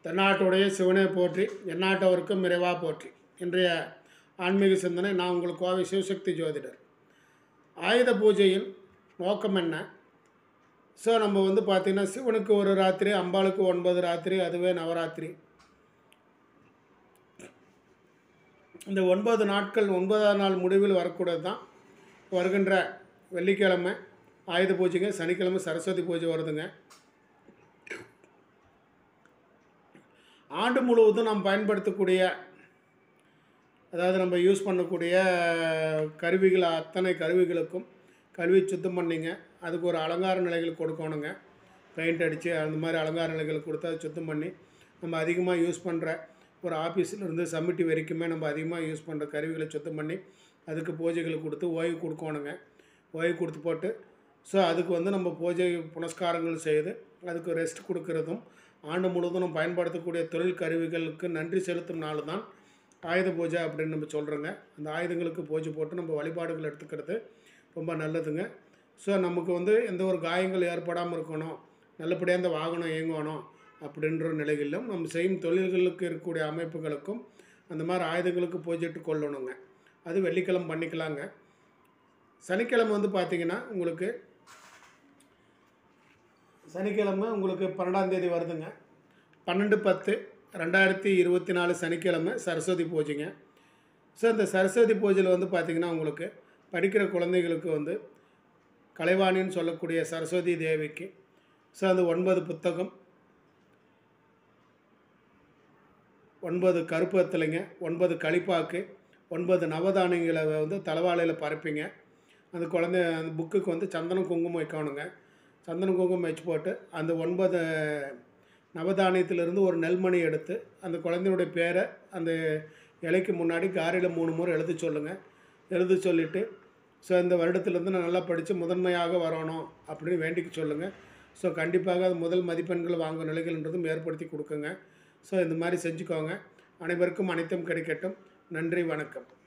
தென்னாட்டுடைய சிவனை போற்றி எந்நாட்டவருக்கும் நிறைவாக போற்றி இன்றைய ஆன்மீக சிந்தனை நான் உங்களுக்கு கோவை சிவசக்தி ஜோதிடர் ஆயுத பூஜையின் நோக்கம் என்ன ஸோ நம்ம வந்து பார்த்திங்கன்னா சிவனுக்கு ஒரு ராத்திரி அம்பாளுக்கு ஒன்பது ராத்திரி அதுவே நவராத்திரி இந்த ஒன்பது நாட்கள் ஒன்பதாம் நாள் முடிவில் வரக்கூடியது தான் வருகின்ற வெள்ளிக்கிழமை ஆயுத பூஜைங்க சனிக்கிழமை சரஸ்வதி பூஜை வருதுங்க ஆண்டு முழுவதும் நாம் பயன்படுத்தக்கூடிய அதாவது நம்ம யூஸ் பண்ணக்கூடிய கருவிகள் அத்தனை கருவிகளுக்கும் கழுவி சுத்தம் பண்ணிங்க அதுக்கு ஒரு அலங்கார நிலைகள் கொடுக்கணுங்க பெயிண்ட் அடித்து அந்த மாதிரி அலங்கார நிலைகள் கொடுத்து அதை சுத்தம் பண்ணி நம்ம அதிகமாக யூஸ் பண்ணுற ஒரு ஆஃபீஸில் இருந்து சமிட்டி வரைக்குமே நம்ம அதிகமாக யூஸ் பண்ணுற கருவிகளை சுத்தம் பண்ணி அதுக்கு பூஜைகள் கொடுத்து ஓய்வு கொடுக்கணுங்க ஓய்வு கொடுத்து போட்டு ஸோ அதுக்கு வந்து நம்ம பூஜை புனஸ்காரங்கள் செய்து அதுக்கு ரெஸ்ட் கொடுக்கறதும் ஆண்டு முழுவதும் நம்ம பயன்படுத்தக்கூடிய தொழில் கருவிகளுக்கு நன்றி செலுத்தும் நாள் தான் ஆயுத பூஜை அப்படின்னு நம்ம சொல்கிறோங்க அந்த ஆயுதங்களுக்கு பூஜை போட்டு நம்ம வழிபாடுகள் எடுத்துக்கிறது ரொம்ப நல்லதுங்க ஸோ நமக்கு வந்து எந்த ஒரு காயங்கள் ஏற்படாமல் இருக்கணும் நல்லபடியாக இந்த வாகனம் இயங்கணும் அப்படின்ற நிலைகளிலும் நம்ம செய்யும் தொழில்களுக்கு இருக்கக்கூடிய அமைப்புகளுக்கும் அந்த மாதிரி ஆயுதங்களுக்கு பூஜைட்டு கொள்ளணுங்க அது வெள்ளிக்கிழமை பண்ணிக்கலாங்க சனிக்கிழமை வந்து பார்த்திங்கன்னா உங்களுக்கு சனிக்கிழமை உங்களுக்கு பன்னெண்டாம் தேதி வருதுங்க பன்னெண்டு பத்து ரெண்டாயிரத்தி இருபத்தி நாலு சனிக்கிழமை சரஸ்வதி பூஜைங்க ஸோ இந்த சரஸ்வதி பூஜையில் வந்து பார்த்திங்கன்னா உங்களுக்கு படிக்கிற குழந்தைகளுக்கு வந்து கலைவாணின்னு சொல்லக்கூடிய சரஸ்வதி தேவிக்கு ஸோ அந்த ஒன்பது புத்தகம் ஒன்பது கருப்பு வெத்தலைங்க ஒன்பது களிப்பாக்கு ஒன்பது நவதானியங்களை வந்து தலைவாழையில் பரப்பிங்க அந்த குழந்தை அந்த புக்குக்கு வந்து சந்தனம் குங்குமம் வைக்கணுங்க சந்தனம் குங்குமம் வச்சு போட்டு அந்த ஒன்பது நவதானியத்திலிருந்து ஒரு நெல்மணி எடுத்து அந்த குழந்தையுடைய பேரை அந்த இலைக்கு முன்னாடி காரியில் மூணு முறை எழுத சொல்லுங்கள் எழுத சொல்லிவிட்டு ஸோ இந்த வருடத்துலேருந்து நான் நல்லா படித்து முதன்மையாக வரணும் அப்படின்னு வேண்டிக்க சொல்லுங்கள் ஸோ கண்டிப்பாக அது முதல் மதிப்பெண்கள் வாங்கும் நிலைகள்ன்றதும் ஏற்படுத்தி கொடுக்குங்க ஸோ இந்த மாதிரி செஞ்சுக்கோங்க அனைவருக்கும் அனைத்தும் கிடைக்கட்டும் நன்றி வணக்கம்